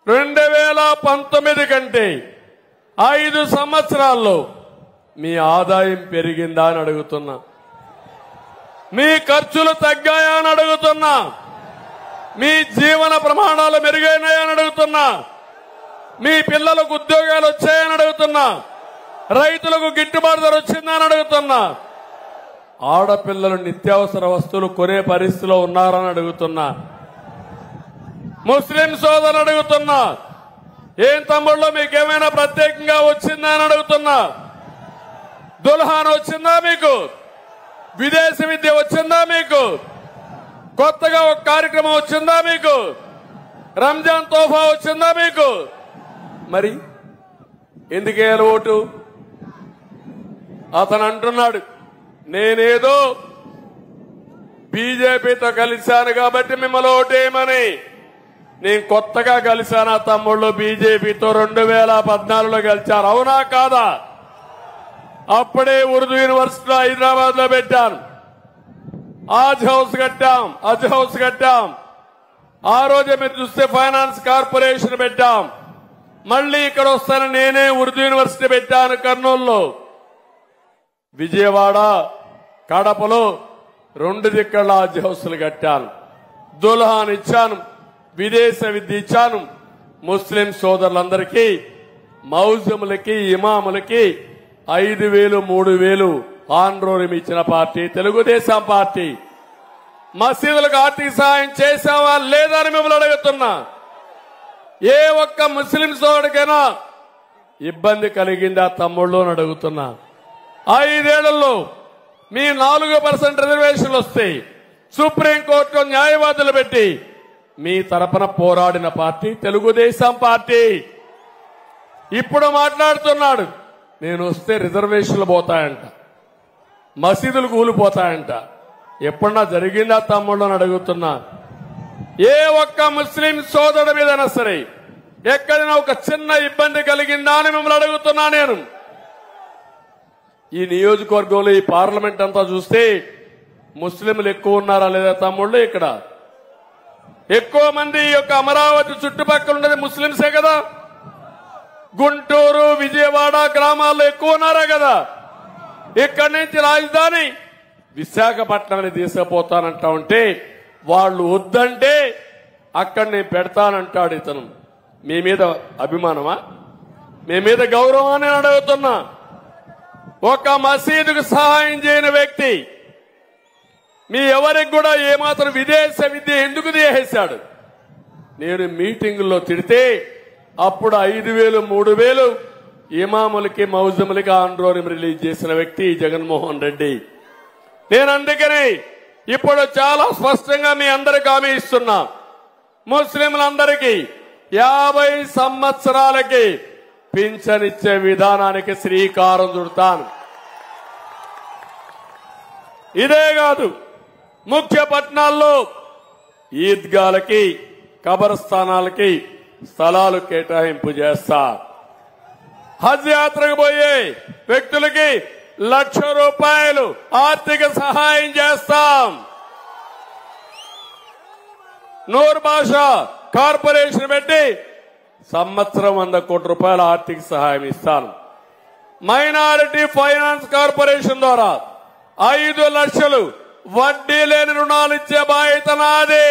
రెండు వేల పంతొమ్మిది కంటే ఐదు సంవత్సరాల్లో మీ ఆదాయం పెరిగిందా అని అడుగుతున్నా మీ ఖర్చులు తగ్గాయా అని అడుగుతున్నా మీ జీవన ప్రమాణాలు మెరుగైనాయా అని అడుగుతున్నా మీ పిల్లలకు ఉద్యోగాలు వచ్చాయని అడుగుతున్నా రైతులకు గిట్టుబాటు ధర వచ్చిందా అని అడుగుతున్నా ఆడపిల్లలు నిత్యావసర వస్తువులు కొనే పరిస్థితిలో ఉన్నారని అడుగుతున్నా ముస్లిం సోదరులు అడుగుతున్నా ఏం తమ్ముళ్ళు మీకేమైనా ప్రత్యేకంగా వచ్చిందా అని అడుగుతున్నా దుల్హాన్ వచ్చిందా మీకు విదేశీ విద్య వచ్చిందా మీకు కొత్తగా ఒక కార్యక్రమం వచ్చిందా మీకు రంజాన్ తోఫా వచ్చిందా మీకు మరి ఎందుకేయాలి ఓటు అతను అంటున్నాడు నేనేదో బీజేపీతో కలిశాను కాబట్టి మిమ్మల్ని ఓటేయమని నేను కొత్తగా కలిశాను ఆ తమ్ముళ్ళు బీజేపీతో రెండు వేల పద్నాలుగులో గెలిచారు అవునా కాదా అప్పుడే ఉర్దూ యూనివర్సిటీలో హైదరాబాద్ లో పెట్టాను ఆజ్ హౌస్ కట్టాం అజ్ హౌస్ కట్టాం ఆ రోజే మీరు చూస్తే ఫైనాన్స్ కార్పొరేషన్ పెట్టాం మళ్ళీ ఇక్కడ వస్తాను నేనే ఉర్దూ యూనివర్సిటీ పెట్టాను కర్నూలులో విజయవాడ కడపలో రెండు దిక్కల ఆజ్ హౌస్లు కట్టాను దుల్హాన్ ఇచ్చాను విదేశ విద్య ఇచ్చాను ముస్లిం సోదరులందరికీ మౌజములకి ఇమాములకి ఐదు వేలు మూడు వేలు ఆండ్రోరం ఇచ్చిన పార్టీ తెలుగుదేశం పార్టీ మసీదులకు ఆర్థిక సహాయం చేశావా లేదా అని మిమ్మల్ని అడుగుతున్నా ఏ ఒక్క ముస్లిం సోదరుడికైనా ఇబ్బంది కలిగిందా తమ్ముళ్ళు అని అడుగుతున్నా ఐదేళ్లలో మీ నాలుగు పర్సెంట్ రిజర్వేషన్లు వస్తాయి సుప్రీంకోర్టులో న్యాయవాదులు పెట్టి మీ తరపున పోరాడిన పార్టీ తెలుగుదేశం పార్టీ ఇప్పుడు మాట్లాడుతున్నాడు నేను వస్తే రిజర్వేషన్లు పోతాయంట మసీదులు కూలిపోతాయంట ఎప్పుడన్నా జరిగిందా తమ్ముళ్ళు అని అడుగుతున్నా ఏ ఒక్క ముస్లిం సోదరుడి మీదైనా సరే ఎక్కడైనా ఒక చిన్న ఇబ్బంది కలిగిందా అని మిమ్మల్ని అడుగుతున్నా నేను ఈ నియోజకవర్గంలో ఈ పార్లమెంట్ అంతా చూస్తే ముస్లింలు ఎక్కువ ఉన్నారా లేదా తమ్ముళ్ళు ఇక్కడ ఎక్కువ మంది ఈ యొక్క అమరావతి చుట్టుపక్కల ఉన్నది ముస్లింసే కదా గుంటూరు విజయవాడ గ్రామాల్లో ఎక్కువ ఉన్నారా కదా ఇక్కడి నుంచి రాజధాని విశాఖపట్నం తీసుకుపోతానంటా ఉంటే వాళ్ళు వద్దంటే అక్కడ నేను పెడతానంటాడు ఇతను మీ మీద అభిమానమా మీ మీద గౌరవాన్ని నేను అడుగుతున్నా ఒక మసీదుకు సహాయం చేయని వ్యక్తి మీ ఎవరికి కూడా ఏమాత్రం విదేశ విద్య ఎందుకు చేసేశాడు నేను మీటింగుల్లో తిడితే అప్పుడు ఐదు వేలు మూడు వేలు ఇమాములకి మౌజములకి ఆండ్రోని రిలీజ్ చేసిన వ్యక్తి జగన్మోహన్ రెడ్డి నేను అందుకని ఇప్పుడు చాలా స్పష్టంగా మీ అందరికి హామీ ఇస్తున్నా ముస్లింలందరికీ యాభై సంవత్సరాలకి పింఛనిచ్చే విధానానికి శ్రీకారం చుడతాను ఇదే కాదు ముఖ్య పట్టణాల్లో ఈద్గాలకి కబరస్థానాలకి స్థలాలు కేటాయింపు చేస్తా హజ్ యాత్రకు పోయే వ్యక్తులకి లక్ష రూపాయలు ఆర్థిక సహాయం చేస్తాం నూరు భాష కార్పొరేషన్ పెట్టి సంవత్సరం వంద కోట్ల రూపాయల ఆర్థిక సహాయం ఇస్తాను మైనారిటీ ఫైనాన్స్ కార్పొరేషన్ ద్వారా ఐదు లక్షలు వడ్డీ లేని రుణాలు ఇచ్చే బాధ్యత నాది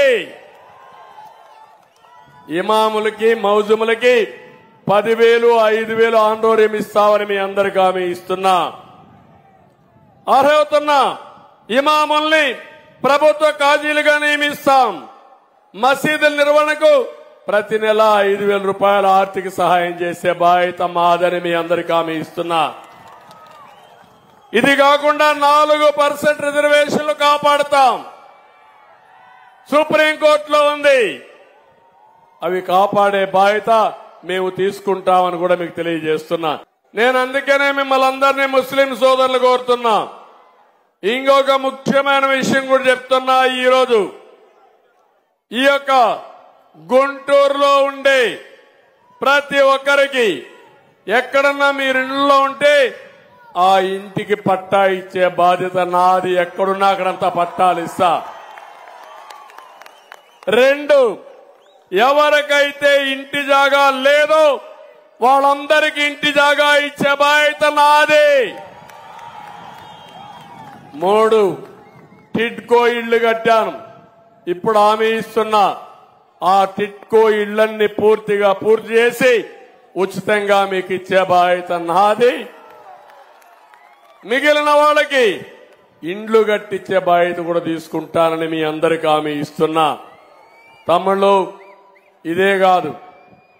ఇమాములకి మౌజుములకి పదివేలు ఐదు వేలు ఆందోళన ఇస్తామని మీ అందరికీ హామీ ఇస్తున్నా అర్హవుతున్నా ఇమాముల్ని ప్రభుత్వ కాజీలుగా నియమిస్తాం మసీదుల నిర్వహణకు ప్రతి నెల ఐదు వేల రూపాయల ఆర్థిక సహాయం చేసే బాధ్యత మాదని మీ అందరికీ హామీ ఇస్తున్నా ఇది కాకుండా నాలుగు పర్సెంట్ రిజర్వేషన్లు కాపాడుతాం సుప్రీంకోర్టులో ఉంది అవి కాపాడే బాధ్యత మేము తీసుకుంటామని కూడా మీకు తెలియజేస్తున్నా నేను అందుకనే మిమ్మల్ని అందరినీ ముస్లిం సోదరులు కోరుతున్నా ఇంకొక ముఖ్యమైన విషయం కూడా చెప్తున్నా ఈ రోజు ఈ యొక్క గుంటూరులో ఉండే ప్రతి ఒక్కరికి ఎక్కడన్నా మీరు ఇళ్ళలో ఉంటే ఆ ఇంటికి పట్టా ఇచ్చే బాధ్యత నాది ఎక్కడున్నా అక్కడంతా పట్టాలు ఇస్తా రెండు ఎవరికైతే ఇంటి జాగా లేదో వాళ్ళందరికీ ఇంటి జాగా ఇచ్చే బాధ్యత నాది మూడు టిడ్కో ఇళ్లు కట్టాను ఇప్పుడు హామీ ఇస్తున్నా ఆ టిట్కో ఇళ్లన్నీ పూర్తిగా పూర్తి చేసి ఉచితంగా మీకు ఇచ్చే బాధ్యత నాది మిగిలిన వాళ్ళకి ఇండ్లు కట్టించే బాధ్యత కూడా తీసుకుంటానని మీ అందరికి హామీ ఇస్తున్నా తమ్ముళ్ళు ఇదే కాదు